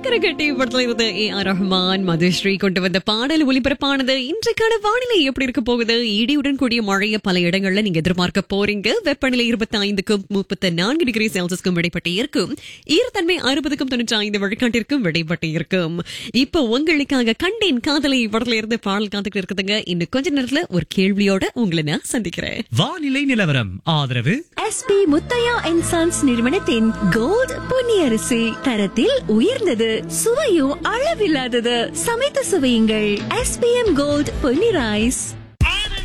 சக்கர கட்டி படத்துல இருந்த ஏ ஆர் ரஹ்மான் மதுஸ்ரீ கொண்டு வந்த பாடல் ஒளிபரப்பானது இன்றைக்கான வானிலை எப்படி இருக்க போகுது இடியுடன் கூடிய மழைய பல இடங்கள்ல நீங்க எதிர்பார்க்க போறீங்க வெப்பநிலை இருபத்தி ஐந்துக்கும் முப்பத்தி நான்கு டிகிரி செல்சியஸ்க்கும் இடைப்பட்டு இருக்கும் ஈரத்தன்மை அறுபதுக்கும் தொண்ணூற்றி ஐந்து வழிகாட்டிற்கும் இடைப்பட்டு இருக்கும் இப்போ உங்களுக்காக கண்டேன் காதலை படத்துல இருந்து பாடல் காத்துக்கிட்டு இருக்குதுங்க இன்னும் கொஞ்ச நேரத்துல ஒரு கேள்வியோட உங்களை நான் சந்திக்கிறேன் வானிலை நிலவரம் ஆதரவு எஸ்பி முத்தையா அண்ட் சன்ஸ் நிறுவனத்தின் கோல்ட் பொன்னியரிசி தரத்தில் உயர்ந்தது சுவையும் அளவில்லாதது சமைத்து சுவையுங்கள் எஸ்பிஎம் கோல்ட் பொன்னி ரைஸ்